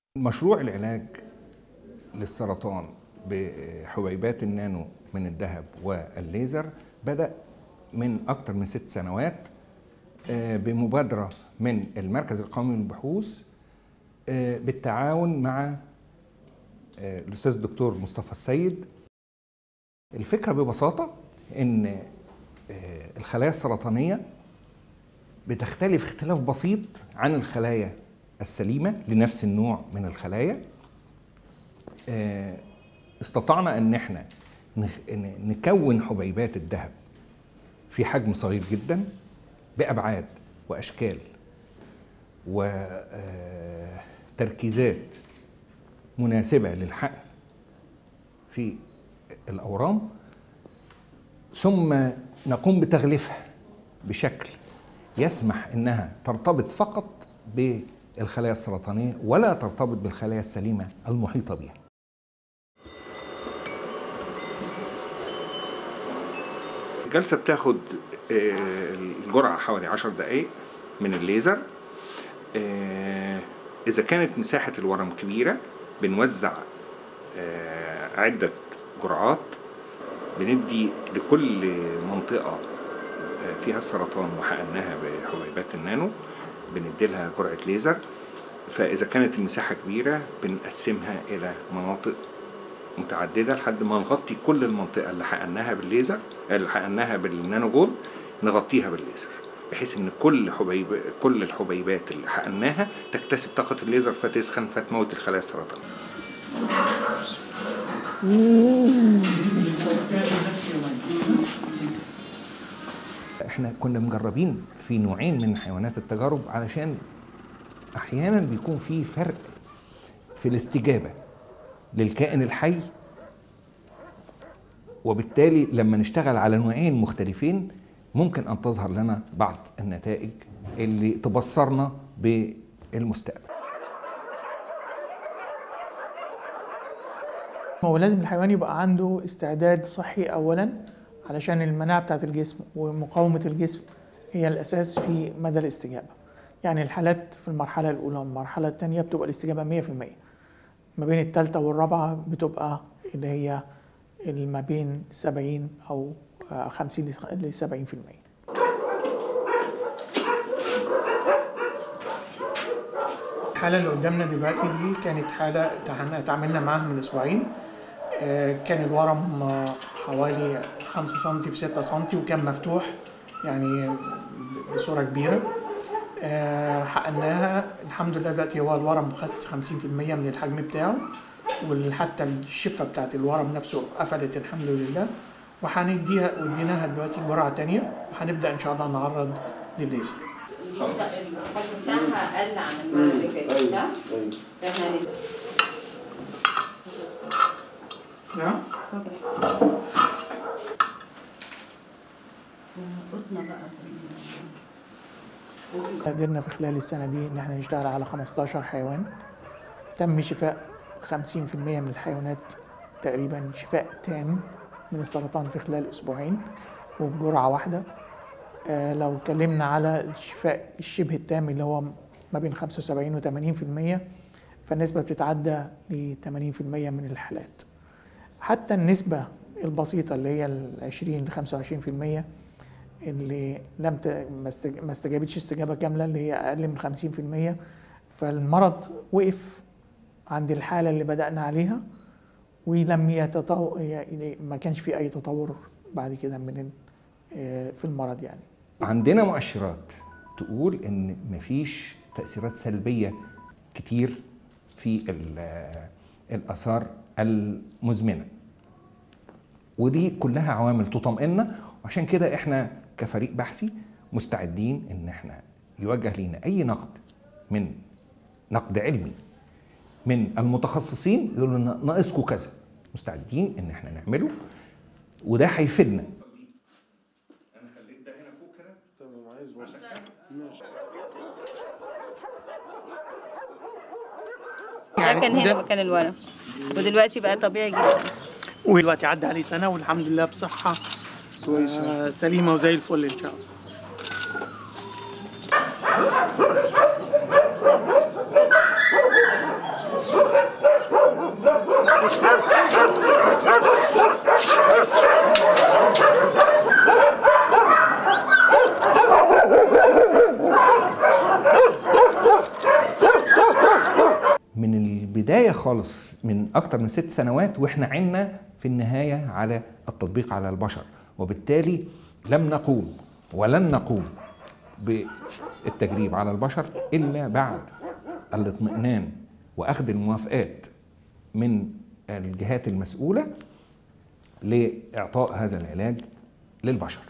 مشروع العلاج للسرطان بحبيبات النانو من الذهب والليزر بدأ من أكثر من ست سنوات آه، بمبادرة من المركز القومي للبحوث آه، بالتعاون مع آه، الأستاذ الدكتور مصطفى السيد الفكرة ببساطة إن آه، الخلايا السرطانية بتختلف اختلاف بسيط عن الخلايا السليمة لنفس النوع من الخلايا آه، استطعنا ان احنا نخ- ن- نكون حبيبات الذهب في حجم صغير جدا بابعاد واشكال وتركيزات مناسبه للحقن في الاورام ثم نقوم بتغليفها بشكل يسمح انها ترتبط فقط بالخلايا السرطانيه ولا ترتبط بالخلايا السليمه المحيطه بها الجلسه بتاخد آه، الجرعه حوالي 10 دقائق من الليزر آه، اذا كانت مساحه الورم كبيره بنوزع آه، عده جرعات بندي لكل منطقه آه، فيها السرطان وحقناها بحبيبات النانو بندي لها جرعه ليزر فاذا كانت المساحه كبيره بنقسمها الى مناطق متعدده لحد ما نغطي كل المنطقه اللي حقناها بالليزر اللي حقناها بالنانو جولد نغطيها بالليزر بحيث ان كل حبيب كل الحبيبات اللي حقناها تكتسب طاقه الليزر فتسخن فتموت الخلايا السرطانيه احنا كنا مجربين في نوعين من حيوانات التجارب علشان احيانا بيكون في فرق في الاستجابه للكائن الحي وبالتالي لما نشتغل على نوعين مختلفين ممكن ان تظهر لنا بعض النتائج اللي تبصرنا بالمستقبل هو لازم الحيوان يبقى عنده استعداد صحي اولا علشان المناعه بتاعه الجسم ومقاومه الجسم هي الاساس في مدى الاستجابه يعني الحالات في المرحله الاولى والمرحله الثانيه بتبقى الاستجابه 100% ما بين الثالثه والرابعه بتبقى اللي هي اللي ما بين 70 او آه، 50 ل 70% الحالة اللي قدامنا دلوقتي دي كانت حالة اتعاملنا- اتعاملنا معاها من أسبوعين آه، كان الورم آه، حوالي 5 سم في 6 سم وكان مفتوح يعني ب- بصورة كبيرة آه، حقناها الحمد لله دلوقتي هو الورم خس 50% من الحجم بتاعه وحتى الشفة بتاعت الورم نفسه قفلت الحمد لله وهنديها وديناها دلوقتي جرعة تانية وهنبدأ إن شاء الله نعرض للليزر الحجم بتاعها قل عن المره اللي فاتت صح؟ احنا لسه نعم قطنا بقى قدرنا في خلال السنة دي إن احنا نشتغل على 15 حيوان تم شفاء 50% من الحيوانات تقريبا شفاء تام من السرطان في خلال أسبوعين وبجرعة واحدة آه لو اتكلمنا على الشفاء الشبه التام اللي هو ما بين 75 و 80% فالنسبة بتتعدى ل 80% من الحالات حتى النسبة البسيطة اللي هي ال 20 ل 25% اللي لم ت... ما استج- ما استجابتش استجابه كامله اللي هي اقل من 50% فالمرض وقف عند الحاله اللي بدانا عليها ولم يتطور يعني ما كانش في اي تطور بعد كده من ال- آه، في المرض يعني عندنا مؤشرات تقول ان مفيش تاثيرات سلبيه كتير في ال- الاثار المزمنه ودي كلها عوامل تطمئننا وعشان كده احنا كفريق بحثي مستعدين ان احنا يوجه لينا اي نقد من نقد علمي من المتخصصين يقولوا لنا ناقصكم كذا مستعدين ان احنا نعمله وده هيفيدنا ده كان هنا مكان الورم ودلوقتي بقى طبيعي جدا ودلوقتي عدى عليه سنه والحمد لله بصحه كويسه سليمه وزي الفل ان شاء الله من البداية خالص من أكتر من ست سنوات وإحنا عنا في النهاية على التطبيق على البشر وبالتالي لم نقوم ولن نقوم بالتجريب على البشر إلا بعد الاطمئنان وأخذ الموافقات من الجهات المسؤولة لإعطاء هذا العلاج للبشر